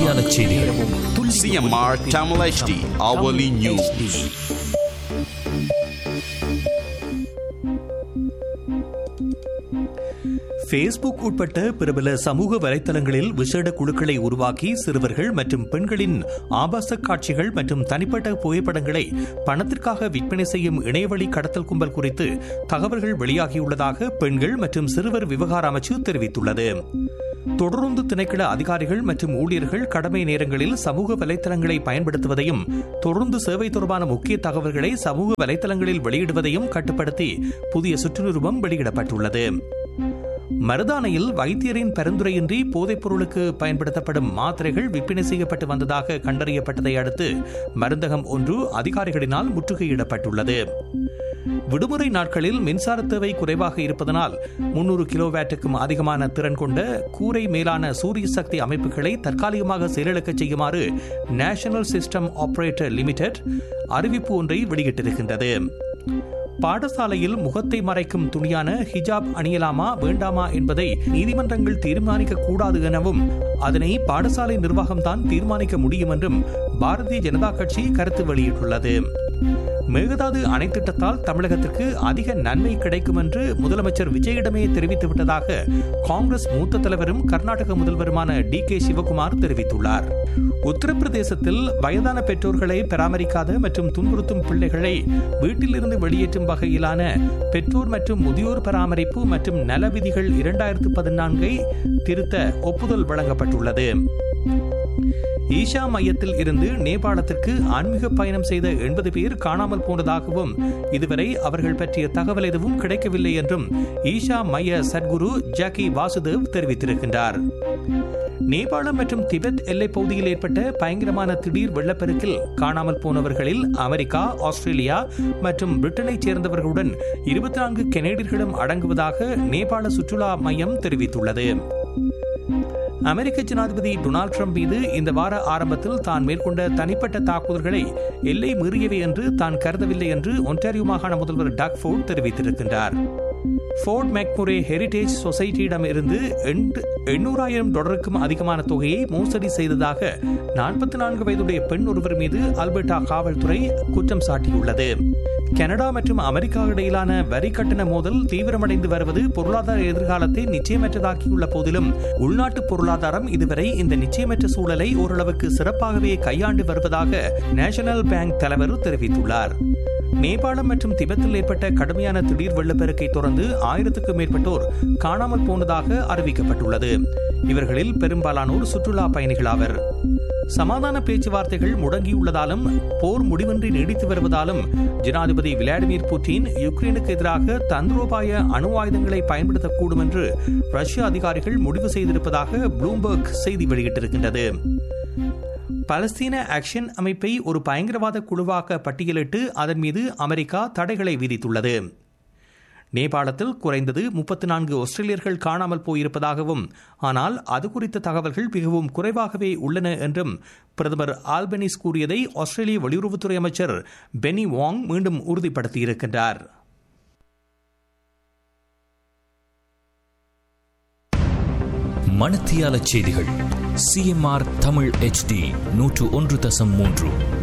மணத்தியால செய்திகள் CMR Tamil HD hourly news. Facebook உட்பட்ட பிரபல சமூக வலைத்தளங்களில் விசேட குழுக்களை உருவாக்கி சிறுவர்கள் மற்றும் பெண்களின் ஆபாச காட்சிகள் மற்றும் தனிப்பட்ட புகைப்படங்களை பணத்திற்காக விற்பனை செய்யும் இணையவழி கடத்தல் கும்பல் குறித்து தகவல்கள் வெளியாகியுள்ளதாக பெண்கள் மற்றும் சிறுவர் விவகார அமைச்சு தெரிவித்துள்ளது தொடர்ந்து திணைக்கள அதிகாரிகள் மற்றும் ஊழியர்கள் கடமை நேரங்களில் சமூக வலைத்தளங்களை பயன்படுத்துவதையும் தொடர்ந்து சேவை தொடர்பான முக்கிய தகவல்களை சமூக வலைத்தளங்களில் வெளியிடுவதையும் கட்டுப்படுத்தி புதிய சுற்றுநிருபம் வெளியிடப்பட்டுள்ளது மருதானையில் வைத்தியரின் பரிந்துரையின்றி போதைப் பொருளுக்கு பயன்படுத்தப்படும் மாத்திரைகள் விற்பனை செய்யப்பட்டு வந்ததாக கண்டறியப்பட்டதை அடுத்து மருந்தகம் ஒன்று அதிகாரிகளினால் முற்றுகையிடப்பட்டுள்ளது விடுமுறை நாட்களில் மின்சார தேவை குறைவாக இருப்பதனால் முன்னூறு கிலோவேட்டுக்கும் அதிகமான திறன் கொண்ட கூரை மேலான சூரிய சக்தி அமைப்புகளை தற்காலிகமாக செயலிழக்க செய்யுமாறு நேஷனல் சிஸ்டம் ஆபரேட்டர் லிமிடெட் அறிவிப்பு ஒன்றை வெளியிட்டிருக்கின்றது பாடசாலையில் முகத்தை மறைக்கும் துணியான ஹிஜாப் அணியலாமா வேண்டாமா என்பதை நீதிமன்றங்கள் தீர்மானிக்க கூடாது எனவும் அதனை பாடசாலை நிர்வாகம்தான் தீர்மானிக்க முடியும் என்றும் பாரதிய ஜனதா கட்சி கருத்து வெளியிட்டுள்ளது மேகதாது அணை திட்டத்தால் தமிழகத்திற்கு அதிக நன்மை கிடைக்கும் என்று முதலமைச்சர் விஜயிடமே தெரிவித்துவிட்டதாக காங்கிரஸ் மூத்த தலைவரும் கர்நாடக முதல்வருமான டி கே சிவகுமார் தெரிவித்துள்ளார் உத்தரப்பிரதேசத்தில் வயதான பெற்றோர்களை பராமரிக்காத மற்றும் துன்புறுத்தும் பிள்ளைகளை வீட்டிலிருந்து வெளியேற்றும் வகையிலான பெற்றோர் மற்றும் முதியோர் பராமரிப்பு மற்றும் நல விதிகள் இரண்டாயிரத்து பதினான்கை திருத்த ஒப்புதல் வழங்கப்பட்டுள்ளது ஈஷா மையத்தில் இருந்து நேபாளத்திற்கு ஆன்மீக பயணம் செய்த எண்பது பேர் காணாமல் போனதாகவும் இதுவரை அவர்கள் பற்றிய தகவல் எதுவும் கிடைக்கவில்லை என்றும் ஈஷா மைய சத்குரு ஜாக்கி வாசுதேவ் தெரிவித்திருக்கின்றார் நேபாளம் மற்றும் திபெத் எல்லைப் பகுதியில் ஏற்பட்ட பயங்கரமான திடீர் வெள்ளப்பெருக்கில் காணாமல் போனவர்களில் அமெரிக்கா ஆஸ்திரேலியா மற்றும் பிரிட்டனைச் சேர்ந்தவர்களுடன் இருபத்தி நான்கு கெனடியர்களும் அடங்குவதாக நேபாள சுற்றுலா மையம் தெரிவித்துள்ளது அமெரிக்க ஜனாதிபதி டொனால்டு ட்ரம்ப் மீது இந்த வார ஆரம்பத்தில் தான் மேற்கொண்ட தனிப்பட்ட தாக்குதல்களை எல்லை மீறியவை என்று தான் கருதவில்லை என்று ஒன்டாரியோ மாகாண முதல்வர் டாக் ஃபோர்ட் தெரிவித்திருக்கின்றார் ஃபோர்ட் மேக்முரே ஹெரிடேஜ் சொசைட்டியிடம் இருந்து எண்ணூறாயிரம் டாலருக்கும் அதிகமான தொகையை மோசடி செய்ததாக நாற்பத்தி நான்கு வயதுடைய பெண் ஒருவர் மீது அல்பர்டா காவல்துறை குற்றம் சாட்டியுள்ளது கனடா மற்றும் அமெரிக்கா இடையிலான வரி கட்டண மோதல் தீவிரமடைந்து வருவது பொருளாதார எதிர்காலத்தை நிச்சயமற்றதாக்கியுள்ள போதிலும் உள்நாட்டு பொருளாதாரம் இதுவரை இந்த நிச்சயமற்ற சூழலை ஓரளவுக்கு சிறப்பாகவே கையாண்டு வருவதாக நேஷனல் பேங்க் தலைவர் தெரிவித்துள்ளார் நேபாளம் மற்றும் திபெத்தில் ஏற்பட்ட கடுமையான திடீர் வெள்ளப்பெருக்கை தொடர்ந்து ஆயிரத்துக்கும் மேற்பட்டோர் காணாமல் போனதாக அறிவிக்கப்பட்டுள்ளது இவர்களில் பெரும்பாலானோர் சுற்றுலா பயணிகள் ஆவர் சமாதான பேச்சுவார்த்தைகள் முடங்கியுள்ளதாலும் போர் முடிவின்றி நீடித்து வருவதாலும் ஜனாதிபதி விளாடிமிர் புட்டின் யுக்ரைனுக்கு எதிராக தந்திரோபாய அணு ஆயுதங்களை பயன்படுத்தக்கூடும் என்று ரஷ்ய அதிகாரிகள் முடிவு செய்திருப்பதாக ப்ளூம்பர்க் செய்தி வெளியிட்டிருக்கின்றது பலஸ்தீன ஆக்ஷன் அமைப்பை ஒரு பயங்கரவாத குழுவாக பட்டியலிட்டு அதன் மீது அமெரிக்கா தடைகளை விதித்துள்ளது நேபாளத்தில் குறைந்தது முப்பத்தி நான்கு ஆஸ்திரேலியர்கள் காணாமல் போயிருப்பதாகவும் ஆனால் அது குறித்த தகவல்கள் மிகவும் குறைவாகவே உள்ளன என்றும் பிரதமர் ஆல்பனிஸ் கூறியதை ஆஸ்திரேலிய வெளியுறவுத்துறை அமைச்சர் பெனி வாங் மீண்டும் உறுதிப்படுத்தியிருக்கின்றார் மணத்தியால செய்திகள் சிஎம்ஆர் தமிழ் HD நூற்று ஒன்று தசம் மூன்று